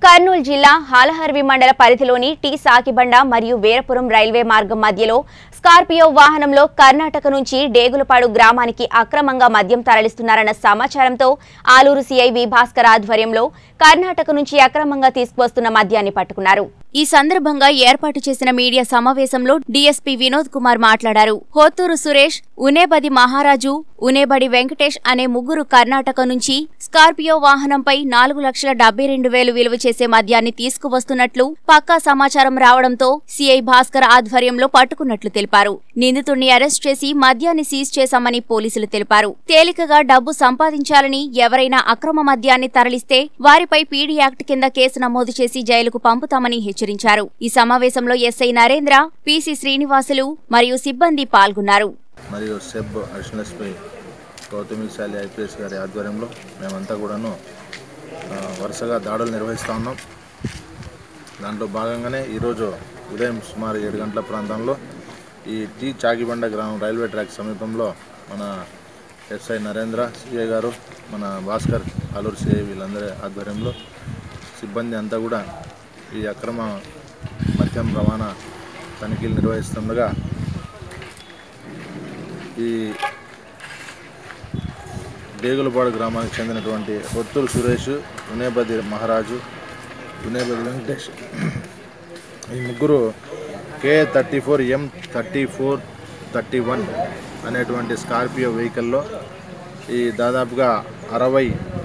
కర్నూలు జిల్లా హాలహర్వి మండల పరిధిలోని టీ సాకిబండ మరియు వీరపురం రైల్వే మార్గం మధ్యలో స్కార్పియో వాహనంలో కర్ణాటక నుంచి డేగులపాడు గ్రామానికి అక్రమంగా మద్యం తరలిస్తున్నారన్న సమాచారంతో ఆలూరు సిఐ వి భాస్కర్ ఆధ్వర్యంలో కర్ణాటక నుంచి అక్రమంగా తీసుకువస్తున్న మద్యాన్ని పట్టుకున్నారు ఈ సందర్భంగా ఏర్పాటు చేసిన మీడియా సమావేశంలో డీఎస్పీ వినోద్ కుమార్ మాట్లాడారు హోత్తూరు సురేష్ ఉనేబది మహారాజు ఉనేబడి వెంకటేష్ అనే ముగ్గురు కర్ణాటక నుంచి స్కార్పియో వాహనంపై నాలుగు లక్షల డెబ్బై రెండు వేలు విలువ చేసే మద్యాన్ని తీసుకువస్తున్నట్లు పక్కా సమాచారం రావడంతో సిఐ భాస్కర్ ఆధ్వర్యంలో పట్టుకున్నట్లు తెలిపారు నిందితుడిని అరెస్ట్ చేసి మద్యాన్ని సీజ్ చేశామని పోలీసులు తెలిపారు తేలికగా డబ్బు సంపాదించాలని ఎవరైనా అక్రమ మద్యాన్ని తరలిస్తే వారిపై పీడీ యాక్ట్ కింద కేసు నమోదు చేసి జైలుకు పంపుతామని హెచ్చరించారు ఈ సమావేశంలో ఎస్ఐ నరేంద్ర పిసి శ్రీనివాసులు మరియు సిబ్బంది పాల్గొన్నారు మరియు SEB additional SP Gautami Shali IPS గారి ఆధ్వర్యంలో మేమంతా కూడాను ఆ, వరుసగా దాడులు నిర్వహిస్తూ ఉన్నాం దాంట్లో భాగంగానే ఈరోజు ఉదయం సుమారు ఏడు గంటల ప్రాంతంలో ఈ టీ చాగిబండ గ్రామం రైల్వే ట్రాక్ సమీపంలో మన ఎస్ఐ నరేంద్ర సిఐ గారు మన భాస్కర్ ఆలూరు సిఐ వీళ్ళందరి ఆధ్వర్యంలో సిబ్బంది అంతా కూడా ఈ అక్రమ మద్యం రవాణా తనిఖీలు నిర్వహిస్తుండగా ఈ డేగులపాడు గ్రామానికి చెందినటువంటి ఒత్తూరు సురేష్ ఉనేబది మహారాజు ఉనేబది వెంకటేష్ ఈ ముగ్గురు K thirty four M thirty four thirty one అనేటువంటి స్కార్పియో వెహికల్లో ఈ దాదాపుగా అరవై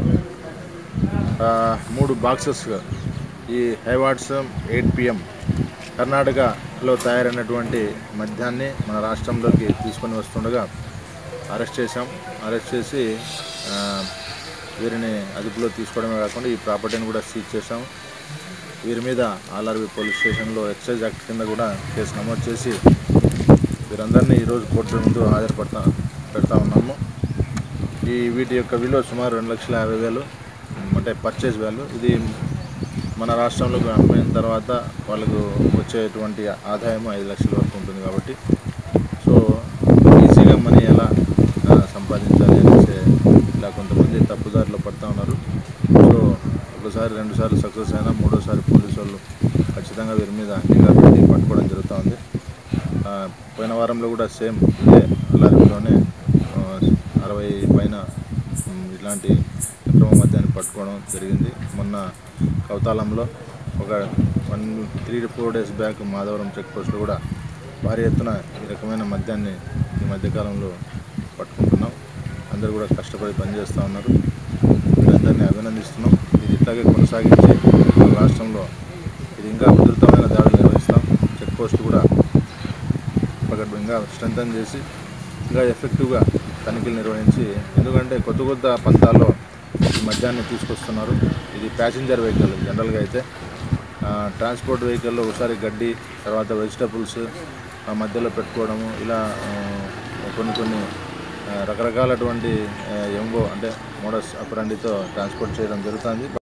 ఆ, మూడు బాక్సెస్ ఈ హైవాట్స్ ఎయిట్ పిఎం కర్ణాటకలో తయారైనటువంటి మద్యాన్ని మన రాష్ట్రంలోకి తీసుకొని వస్తుండగా అరెస్ట్ చేశాం అరెస్ట్ చేసి ఆ, వీరిని అదుపులో తీసుకోవడమే కాకుండా ఈ ప్రాపర్టీని కూడా సీజ్ చేశాం వీరి మీద ఆర్ఆర్బి పోలీస్ స్టేషన్లో ఎక్సైజ్ యాక్ట్ కింద కూడా కేసు నమోదు చేసి వీరందరినీ ఈరోజు కోర్టు ముందు హాజరుపడతా పెడతా ఉన్నాము ఈ వీటి యొక్క విలువ సుమారు రెండు లక్షల యాభై వేలు అంటే పర్చేజ్ వాల్యూ ఇది మన రాష్ట్రంలో అమ్మిన తర్వాత వాళ్ళకు వచ్చేటువంటి ఆదాయం ఐదు లక్షల వరకు ఉంటుంది కాబట్టి సో ఈజీగా మనీ ఎలా ఆ, సంపాదించాలి అనేసి ఇలా కొంతమంది తప్పుదారిలో పడుతూ ఉన్నారు సో ఒకసారి రెండుసార్లు సక్సెస్ అయినా మూడోసారి పోలీసు వాళ్ళు ఖచ్చితంగా వీరి మీద నిఘా పెట్టి పట్టుకోవడం జరుగుతూ ఉంది ఆ, పోయిన వారంలో కూడా సేమ్ ఇదే అలారీలోనే అరవై పైన ఉమ్, ఇట్లాంటి అక్రమ మద్యాన్ని పట్టుకోవడం జరిగింది మొన్న కౌతాలంలో ఒక one three two four days back Madhavaram check పోస్ట్లో కూడా భారీ ఎత్తున ఈ రకమైన మద్యాన్ని ఈ మధ్యకాలంలో పట్టుకుంటున్నాం అందరూ కూడా కష్టపడి పనిచేస్తూ ఉన్నారు వీరందరినీ అభినందిస్తున్నాం ఇది ఇట్లాగే కొనసాగించి మన రాష్ట్రంలో ఇది ఇంకా ఉధృతమైన దాడులు నిర్వహిస్తాం చెక్ పోస్ట్ కూడా పకడ్ ఇంకా స్ట్రెంథన్ చేసి ఇంకా ఎఫెక్టివ్గా తనిఖీలు నిర్వహించి ఎందుకంటే కొత్త కొత్త పంతాల్లో ఈ మద్యాన్ని తీసుకొస్తున్నారు ఇది ప్యాసింజర్ వెహికల్ జనరల్గా అయితే ఆ, ట్రాన్స్పోర్ట్ వెహికల్లో ఒకసారి గడ్డి తర్వాత వెజిటబుల్స్ ఆ మధ్యలో పెట్టుకోవడము ఇలా ఆ, కొన్ని కొన్ని ఆ, రకరకాలటువంటి ఎంఓ అంటే మోడస్ అపరండితో ట్రాన్స్పోర్ట్ చేయడం జరుగుతుంది